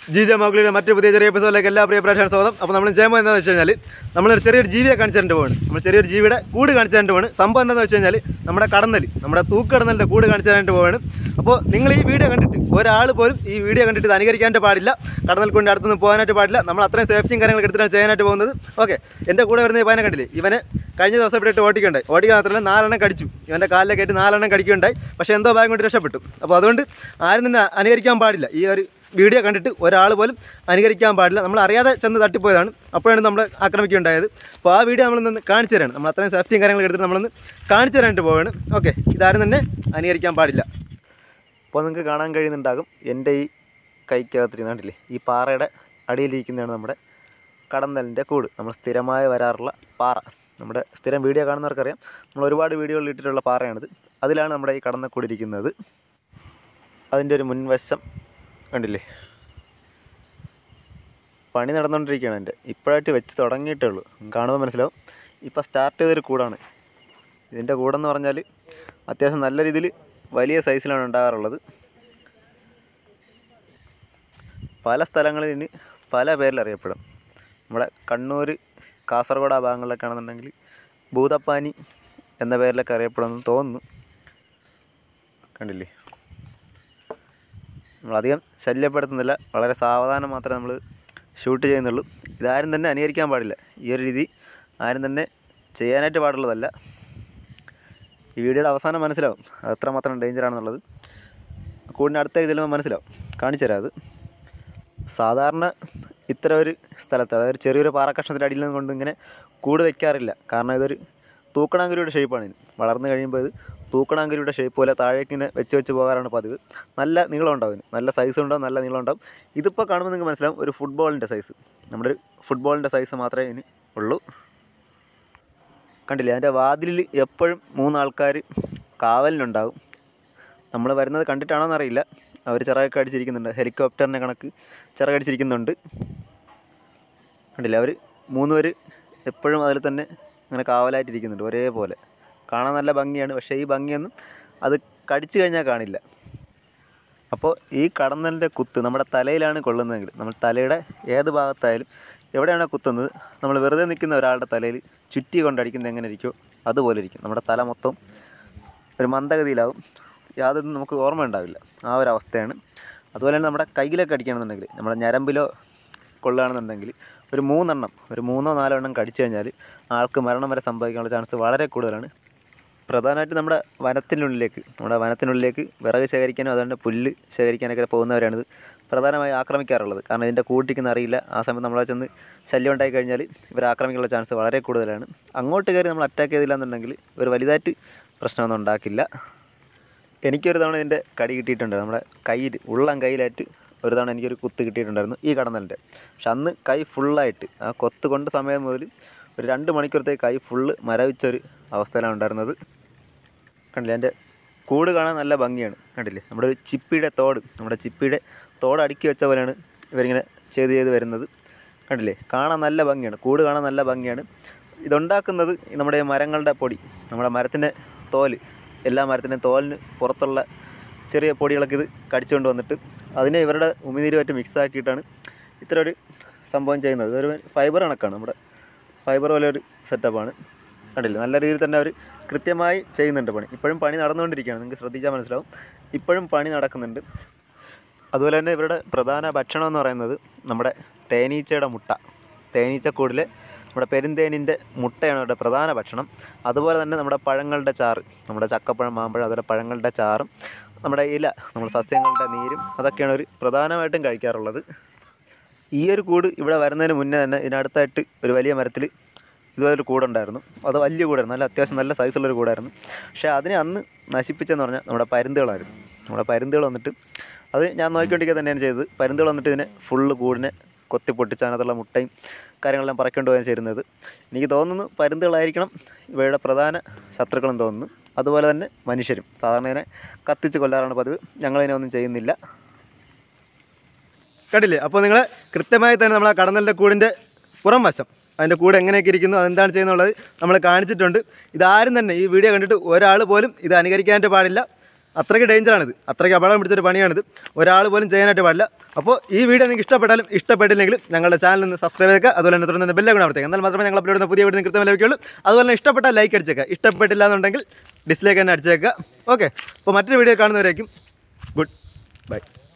G J മൗഗ്ലിയുടെ മറ്റു പുതിയ ചെറിയ എപ്പിസോഡിലേക്ക് എല്ലാ പ്രിയ പ്രേക്ഷകർ സ്വാഗതം അപ്പോൾ നമ്മൾ ചെയ്യുമ്പോൾ എന്താണെന്ന് വെച്ച് കഴിഞ്ഞാൽ നമ്മളൊരു ചെറിയൊരു ജീവിയെ കാണിച്ചിട്ട് പോവാണ് നമ്മൾ ചെറിയൊരു ജീവിയുടെ കൂട് കാണിച്ചിട്ട് പോവാണ് സംഭവം എന്താണെന്ന് വെച്ച് കഴിഞ്ഞാൽ നമ്മുടെ കടന്നൽ നമ്മുടെ തൂക്കടന്നലിൻ്റെ കൂട് കാണിച്ചിട്ട് പോവാണ് അപ്പോൾ നിങ്ങൾ ഈ വീഡിയോ കണ്ടിട്ട് ഒരാൾ പോലും ഈ വീഡിയോ കണ്ടിട്ട് ഇത് അനുകരിക്കാനായിട്ട് പാടില്ല കടന്നൽ കൊണ്ട് അടുത്തുനിന്ന് പോകാനായിട്ട് പാടില്ല നമ്മൾ അത്രയും സേഫ്റ്റിയും കാര്യങ്ങളൊക്കെ എടുത്തിട്ടാണ് ചെയ്യാനായിട്ട് പോകുന്നത് ഓക്കെ എൻ്റെ കൂടെ വരുന്ന ഈ പയ്യനെ കണ്ടില്ലേ ഇവനെ കഴിഞ്ഞ ദിവസം ഇവിടെ ഇട്ട് ഓടിക്കണ്ടായി ഓടിക്കാൻ മാത്രമല്ല നാലെണ്ണം കടിച്ചു ഇവൻ്റെ കാലിലേക്ക് ആയിട്ട് നാലെണ്ണം കടിക്കുകയുണ്ടായി പക്ഷേ എന്തോ ഭാഗം കൊണ്ട് രക്ഷപ്പെട്ടു അപ്പോൾ അതുകൊണ്ട് ആരും തന്നെ അനുകരിക്കാൻ പാടില്ല ഈ ഒരു വീഡിയോ കണ്ടിട്ട് ഒരാൾ പോലും അനുകരിക്കാൻ പാടില്ല നമ്മൾ അറിയാതെ ചെന്ന് തട്ടിപ്പോയതാണ് അപ്പോഴാണ് നമ്മൾ ആക്രമിക്കുകയുണ്ടായത് അപ്പോൾ ആ വീഡിയോ നമ്മളൊന്ന് കാണിച്ചു തരാണ് നമ്മൾ അത്രയും സേഫ്റ്റിയും കാര്യങ്ങളൊക്കെ എടുത്തിട്ട് നമ്മളൊന്ന് കാണിച്ചു തരാനായിട്ട് പോവുകയാണ് ഓക്കെ ഇതാരും തന്നെ അനുകരിക്കാൻ പാടില്ല അപ്പോൾ നിങ്ങൾക്ക് കാണാൻ കഴിയുന്നുണ്ടാകും എൻ്റെ ഈ കൈക്കകത്തിരുന്നാണ്ടില്ലേ ഈ പാറയുടെ അടിയിലിരിക്കുന്നതാണ് നമ്മുടെ കടന്നലിൻ്റെ കൂട് നമ്മൾ സ്ഥിരമായി വരാറുള്ള പാറ നമ്മുടെ സ്ഥിരം വീഡിയോ കാണുന്നവർക്കറിയാം നമ്മൾ ഒരുപാട് വീഡിയോകളിൽ ഇട്ടിട്ടുള്ള പാറയാണിത് അതിലാണ് നമ്മുടെ ഈ കടന്നക്കൂട് ഇരിക്കുന്നത് അതിൻ്റെ ഒരു മുൻവശം കണ്ടില്ലേ പണി നടന്നുകൊണ്ടിരിക്കുകയാണ് എൻ്റെ ഇപ്പോഴായിട്ട് വെച്ച് തുടങ്ങിയിട്ടേ ഉള്ളൂ കാണുമ്പോൾ മനസ്സിലാവും ഇപ്പോൾ സ്റ്റാർട്ട് ചെയ്തൊരു കൂടാണ് ഇതിൻ്റെ കൂടെന്ന് പറഞ്ഞാൽ അത്യാവശ്യം നല്ല രീതിയിൽ വലിയ സൈസിലാണ് ഉണ്ടാകാറുള്ളത് പല സ്ഥലങ്ങളിൽ ഇനി പല പേരിൽ അറിയപ്പെടും നമ്മുടെ കണ്ണൂർ കാസർഗോഡ് ആ ഭാഗങ്ങളിലൊക്കെ ആണെന്നുണ്ടെങ്കിൽ ഭൂതപ്പാനി എന്ന പേരിലൊക്കെ അറിയപ്പെടുമെന്ന് തോന്നുന്നു കണ്ടില്ലേ നമ്മളധികം ശല്യപ്പെടുത്തുന്നില്ല വളരെ സാവധാനം മാത്രമേ നമ്മൾ ഷൂട്ട് ചെയ്യുന്നുള്ളൂ ഇതാരും തന്നെ അനുകരിക്കാൻ പാടില്ല ഈ ഒരു രീതി ആരും തന്നെ ചെയ്യാനായിട്ട് പാടുള്ളതല്ല ഈ വീഡിയോയുടെ അവസാനം മനസ്സിലാവും അത് എത്രമാത്രം ഡേഞ്ചറാണെന്നുള്ളത് കൂടിന് അടുത്തേക്ക് ചെല്ലുമ്പോൾ മനസ്സിലാവും കാണിച്ചു തരാം അത് സാധാരണ ഇത്തരം ഒരു സ്ഥലത്ത് അതായത് ചെറിയൊരു പാറക്കഷ്ണത്തിൻ്റെ അടിയിൽ നിന്ന് കൊണ്ട് ഇങ്ങനെ കൂട് വെക്കാറില്ല കാരണം ഇതൊരു തൂക്കണാങ്കരിയുടെ ഷേപ്പാണ് ഇത് വളർന്നു കഴിയുമ്പോൾ ഇത് തൂക്കണാങ്കരിയുടെ ഷേപ്പ് പോലെ താഴേക്ക് ഇങ്ങനെ വെച്ച് വെച്ച് പോകാറാണ് പതിവ് നല്ല നീളം ഉണ്ടാവും ഇതിന് നല്ല സൈസ് ഉണ്ടാവും നല്ല നീളം ഉണ്ടാവും ഇതിപ്പോൾ കാണുമ്പോൾ നിങ്ങൾക്ക് മനസ്സിലാവും ഒരു ഫുട്ബോളിൻ്റെ സൈസ് നമ്മുടെ ഒരു ഫുട്ബോളിൻ്റെ സൈസ് മാത്രമേ ഇതിന് ഉള്ളൂ കണ്ടില്ലേ അതിൻ്റെ വാതിലിൽ എപ്പോഴും മൂന്നാൾക്കാർ കാവലിനുണ്ടാവും നമ്മൾ വരുന്നത് കണ്ടിട്ടാണോ എന്നറിയില്ല അവർ ചിറകൊക്കെ അടിച്ചിരിക്കുന്നുണ്ട് ഹെലികോപ്റ്ററിനെ കണക്ക് ചിറകടിച്ചിരിക്കുന്നുണ്ട് കണ്ടില്ലേ അവർ മൂന്ന് പേര് എപ്പോഴും അതിൽ തന്നെ അങ്ങനെ കാവലായിട്ടിരിക്കുന്നുണ്ട് ഒരേപോലെ കാണാൻ നല്ല ഭംഗിയാണ് പക്ഷേ ഈ ഭംഗിയൊന്നും അത് കടിച്ചു കഴിഞ്ഞാൽ കാണില്ല അപ്പോൾ ഈ കടന്നലിൻ്റെ കുത്ത് നമ്മുടെ തലയിലാണ് കൊള്ളുന്നതെങ്കിൽ നമ്മൾ തലയുടെ ഏത് ഭാഗത്തായാലും എവിടെയാണോ കുത്തുന്നത് നമ്മൾ വെറുതെ നിൽക്കുന്ന ഒരാളുടെ തലയിൽ ചുറ്റി കൊണ്ടടിക്കുന്നത് എങ്ങനെ ഇരിക്കുമോ അതുപോലെ ഇരിക്കും നമ്മുടെ തല മൊത്തം ഒരു മന്ദഗതിയിലാവും യാതൊന്നും നമുക്ക് ഓർമ്മ ഉണ്ടാവില്ല ആ ഒരു അവസ്ഥയാണ് അതുപോലെ തന്നെ നമ്മുടെ കയ്യിലൊക്കെ അടിക്കുകയാണെന്നുണ്ടെങ്കിൽ നമ്മുടെ ഞരമ്പിലോ കൊള്ളുകയാണെന്നുണ്ടെങ്കിൽ ഒരു മൂന്നെണ്ണം ഒരു മൂന്നോ നാലോ എണ്ണം കടിച്ചു കഴിഞ്ഞാൽ ആൾക്ക് മരണം വരെ സംഭവിക്കാനുള്ള ചാൻസ് വളരെ കൂടുതലാണ് പ്രധാനമായിട്ട് നമ്മുടെ വനത്തിനുള്ളിലേക്ക് നമ്മുടെ വനത്തിനുള്ളിലേക്ക് വിറക് ശേഖരിക്കാനും അതുകൊണ്ട് പുല്ല് ശേഖരിക്കാനൊക്കെ പോകുന്നവരാണിത് പ്രധാനമായി ആക്രമിക്കാറുള്ളത് കാരണം ഇതിൻ്റെ കൂട്ടിക്കുന്ന അറിയില്ല ആ സമയത്ത് നമ്മളെ ചെന്ന് ശല്യം ഉണ്ടായി കഴിഞ്ഞാൽ ഇവർ ആക്രമിക്കാനുള്ള ചാൻസ് വളരെ കൂടുതലാണ് അങ്ങോട്ട് കയറി നമ്മൾ അറ്റാക്ക് ചെയ്തില്ല എന്നുണ്ടെങ്കിൽ ഒരു വലുതായിട്ട് പ്രശ്നമൊന്നും ഉണ്ടാക്കില്ല എനിക്കൊരു തവണ ഇതിൻ്റെ കടി കിട്ടിയിട്ടുണ്ട് നമ്മുടെ കയ്യിൽ ഉള്ളം കയ്യിലായിട്ട് ഒരു തവണ എനിക്കൊരു കുത്ത് കിട്ടിയിട്ടുണ്ടായിരുന്നു ഈ കടന്നലിൻ്റെ പക്ഷെ അന്ന് കൈ ഫുള്ളായിട്ട് ആ കൊത്ത് കൊണ്ട് സമയം മുതൽ ഒരു രണ്ട് മണിക്കൂറത്തേക്ക് കൈ ഫുള്ള് മരവിച്ചൊരു അവസ്ഥയിലാണ് ഉണ്ടായിരുന്നത് കണ്ടില്ലേ എൻ്റെ കൂട് കാണാൻ നല്ല ഭംഗിയാണ് കണ്ടില്ലേ നമ്മുടെ ഒരു ചിപ്പിയുടെ തോട് നമ്മുടെ ചിപ്പിയുടെ തോട് അടുക്കി വെച്ച പോലെയാണ് ഇവരിങ്ങനെ ചെയ്ത് ചെയ്ത് വരുന്നത് കണ്ടില്ലേ കാണാൻ നല്ല ഭംഗിയാണ് കൂട് കാണാൻ നല്ല ഭംഗിയാണ് ഇതുണ്ടാക്കുന്നത് നമ്മുടെ മരങ്ങളുടെ പൊടി നമ്മുടെ മരത്തിൻ്റെ തോല് എല്ലാ മരത്തിൻ്റെയും തോലിന് പുറത്തുള്ള ചെറിയ പൊടികളൊക്കെ ഇത് കടിച്ചുകൊണ്ട് വന്നിട്ട് അതിനെ ഇവരുടെ ഉമിനീരുമായിട്ട് മിക്സ് ആക്കിയിട്ടാണ് ഇത്ര ഒരു സംഭവം ചെയ്യുന്നത് ഇതൊരു ഫൈബർ കണക്കാണ് നമ്മുടെ ഫൈബർ പോലെ ഒരു സെറ്റപ്പാണ് കണ്ടില്ല നല്ല രീതിയിൽ തന്നെ അവർ കൃത്യമായി ചെയ്യുന്നുണ്ട് പണി ഇപ്പോഴും പണി നടന്നുകൊണ്ടിരിക്കുകയാണ് നിങ്ങൾക്ക് ശ്രദ്ധിച്ചാൽ മനസ്സിലാവും ഇപ്പോഴും പണി നടക്കുന്നുണ്ട് അതുപോലെ തന്നെ ഇവരുടെ പ്രധാന ഭക്ഷണം എന്ന് പറയുന്നത് നമ്മുടെ തേനീച്ചയുടെ മുട്ട തേനീച്ചക്കൂടിലെ നമ്മുടെ പെരുന്തേനിൻ്റെ മുട്ടയാണ് അവരുടെ പ്രധാന ഭക്ഷണം അതുപോലെ തന്നെ നമ്മുടെ പഴങ്ങളുടെ ചാറ് നമ്മുടെ ചക്കപ്പഴം മാമ്പഴം അതുപോലെ പഴങ്ങളുടെ ചാറും നമ്മുടെ ഇല നമ്മുടെ സസ്യങ്ങളുടെ നീരും അതൊക്കെയാണ് അവർ പ്രധാനമായിട്ടും കഴിക്കാറുള്ളത് ഈ ഒരു കൂട് ഇവിടെ വരുന്നതിന് മുന്നേ തന്നെ ഇതിനടുത്തായിട്ട് ഒരു വലിയ മരത്തിൽ ഇതുപോലെ ഒരു കൂടുണ്ടായിരുന്നു അത് വലിയ കൂടായിരുന്നു നല്ല അത്യാവശ്യം നല്ല സൈസുള്ളൊരു കൂടായിരുന്നു പക്ഷേ അതിനെ അന്ന് നശിപ്പിച്ചെന്ന് പറഞ്ഞാൽ നമ്മുടെ പരുന്തുകളായിരുന്നു നമ്മുടെ പരുന്തുകൾ വന്നിട്ട് അത് ഞാൻ നോക്കിക്കൊണ്ടിരിക്കുക തന്നെയാണ് ചെയ്തത് പരുന്തുകൾ വന്നിട്ട് ഇതിനെ ഫുള്ള് കൂടിനെ കൊത്തി പൊട്ടിച്ച് അതിനകത്തുള്ള മുട്ടയും കാര്യങ്ങളെല്ലാം പറക്കൊണ്ട് പോകാൻ ചേരുന്നത് എനിക്ക് തോന്നുന്നു പരുന്തുകളായിരിക്കണം ഇവയുടെ പ്രധാന ശത്രുക്കളും തോന്നുന്നു അതുപോലെ തന്നെ മനുഷ്യരും സാധാരണ ഇതിനെ കത്തിച്ച് കൊല്ലാറാണ് പതിവ് ഞങ്ങളിതിനെ ഒന്നും ചെയ്യുന്നില്ല കണ്ടില്ലേ അപ്പോൾ നിങ്ങൾ കൃത്യമായി തന്നെ നമ്മൾ ആ കടന്നലിൻ്റെ കൂടിൻ്റെ പുറം വശം അതിൻ്റെ കൂടെ എങ്ങനെയൊക്കെ ഇരിക്കുന്നു അതെന്താണ് ചെയ്യുന്നുള്ളത് നമ്മൾ കാണിച്ചിട്ടുണ്ട് ഇതാരും തന്നെ ഈ വീഡിയോ കണ്ടിട്ട് ഒരാൾ പോലും ഇത് അനുകരിക്കാനായിട്ട് പാടില്ല അത്രയ്ക്ക് ഡേഞ്ചറാണിത് അത്രയ്ക്ക് അപകടം പിടിച്ചൊരു പണിയാണിത് ഒരാൾ പോലും ചെയ്യാനായിട്ട് പാടില്ല അപ്പോൾ ഈ വീഡിയോ നിങ്ങൾക്ക് ഇഷ്ടപ്പെട്ടാലും ഇഷ്ടപ്പെട്ടില്ലെങ്കിലും ഞങ്ങളുടെ ചാനൽ നിന്ന് സബ്സ്ക്രൈബ് ചെയ്യുക അതുപോലെ തന്നെ തുടർന്ന് ബെല്ലൈക്കൺ അമർത്തേക്ക് എന്നാൽ മാത്രമേ ഞങ്ങൾ അപ്ലോഡ് ചെയ്യുന്ന പുതിയ വീഡിയോ കൃത്യമായി ലഭിക്കുകയുള്ളൂ അതുപോലെ തന്നെ ഇഷ്ടപ്പെട്ടാൽ ലൈക്ക് അടിച്ചേക്കുക ഇഷ്ടപ്പെട്ടില്ല എന്നുണ്ടെങ്കിൽ ഡിസ്ലൈക്ക് തന്നെ അടിച്ചേക്കുക ഓക്കെ അപ്പോൾ മറ്റൊരു വീഡിയോ കാണുന്നവരേക്കും ഗുഡ് ബൈ